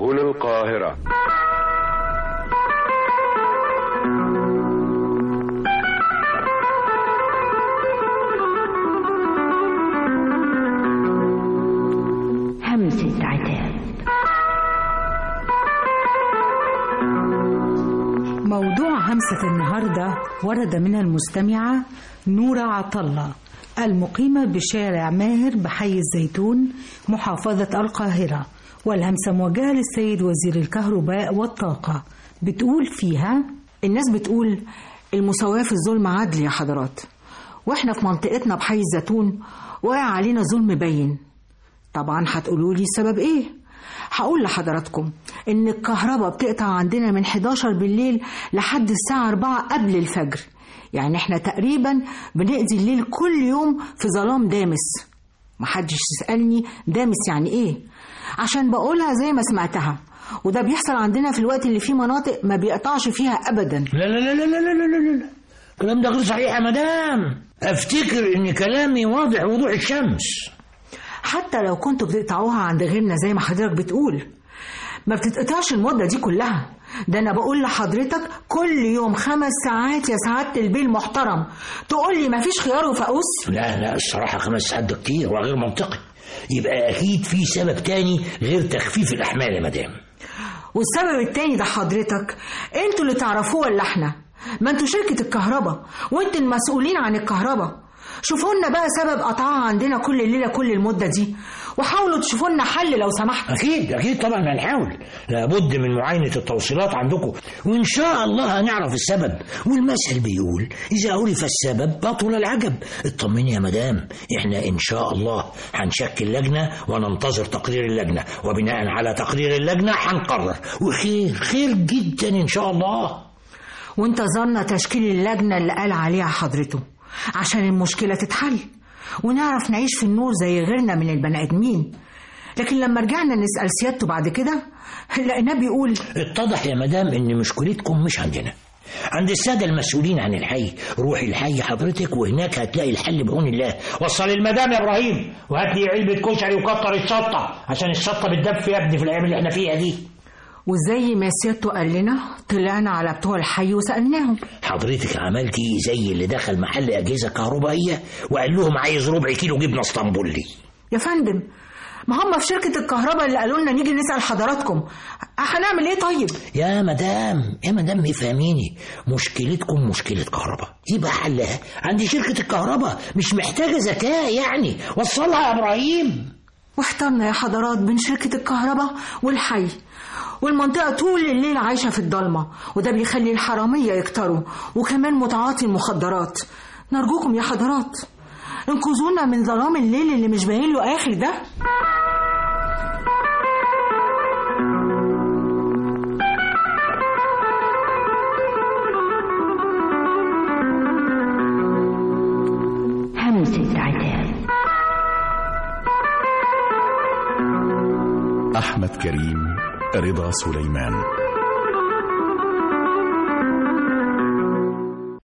سهول القاهرة همسة عتاب موضوع همسة النهاردة ورد من المستمعة نورة عطلة المقيمة بشارع ماهر بحي الزيتون محافظة القاهرة والهمسة موجهة للسيد وزير الكهرباء والطاقة بتقول فيها الناس بتقول المساواة في الظلم عدل يا حضرات واحنا في منطقتنا بحي الزيتون واقع علينا ظلم باين طبعا هتقولوا لي السبب ايه هقول لحضراتكم ان الكهرباء بتقطع عندنا من 11 بالليل لحد الساعة 4 قبل الفجر يعني احنا تقريبا بنقضي الليل كل يوم في ظلام دامس محدش يسألني دامس يعني ايه عشان بقولها زي ما سمعتها وده بيحصل عندنا في الوقت اللي فيه مناطق ما بيقطعش فيها ابدا لا لا لا لا لا لا لا لا لا الكلام ده غير صحيح يا مدام افتكر ان كلامي واضح وضوح الشمس حتى لو كنتوا بتقطعوها عند غيرنا زي ما حضرتك بتقول ما بتتقطعش المدة دي كلها ده انا بقول لحضرتك كل يوم خمس ساعات يا سعادة البيه المحترم تقول لي مفيش خيار وفقوس لا لا الصراحة خمس ساعات ده كتير وغير منطقي يبقى أكيد في سبب تاني غير تخفيف الأحمال يا مدام والسبب التاني ده حضرتك انتوا اللي تعرفوه ولا احنا ما انتوا شركة الكهرباء وانتوا المسؤولين عن الكهرباء شوفوا لنا بقى سبب قطعها عندنا كل ليلة كل المدة دي وحاولوا تشوفوا لنا حل لو سمحتوا أكيد أكيد طبعا هنحاول لابد من معاينة التوصيلات عندكم وإن شاء الله هنعرف السبب والمثل بيقول إذا عرف السبب بطل العجب اطمني يا مدام إحنا إن شاء الله هنشكل لجنة وننتظر تقرير اللجنة وبناء على تقرير اللجنة هنقرر وخير خير جدا إن شاء الله وانتظرنا تشكيل اللجنة اللي قال عليها حضرته عشان المشكلة تتحل ونعرف نعيش في النور زي غيرنا من البني آدمين لكن لما رجعنا نسأل سيادته بعد كده لقيناه بيقول اتضح يا مدام إن مشكلتكم مش عندنا عند السادة المسؤولين عن الحي روحي الحي حضرتك وهناك هتلاقي الحل بعون الله وصل المدام يا إبراهيم وهات لي علبة كشري وكتر الشطة عشان الشطة بتدب يا ابني في الأيام اللي احنا فيها دي وزي ما سيادته قال لنا طلعنا على بتوع الحي وسألناهم حضرتك عملتي زي اللي دخل محل أجهزة كهربائية وقال لهم عايز ربع كيلو جبنة اسطنبولي يا فندم ما هم في شركة الكهرباء اللي قالوا لنا نيجي نسأل حضراتكم هنعمل ايه طيب يا مدام يا مدام افهميني مشكلتكم مشكلة كهرباء يبقى حلها عند شركة الكهرباء مش محتاجة ذكاء يعني وصلها يا إبراهيم واحترنا يا حضرات بين شركة الكهرباء والحي والمنطقة طول الليل عايشة في الضلمة وده بيخلي الحرامية يكتروا وكمان متعاطي المخدرات نرجوكم يا حضرات انقذونا من ظلام الليل اللي مش باين له آخر ده همسة عتاب أحمد كريم رضا سليمان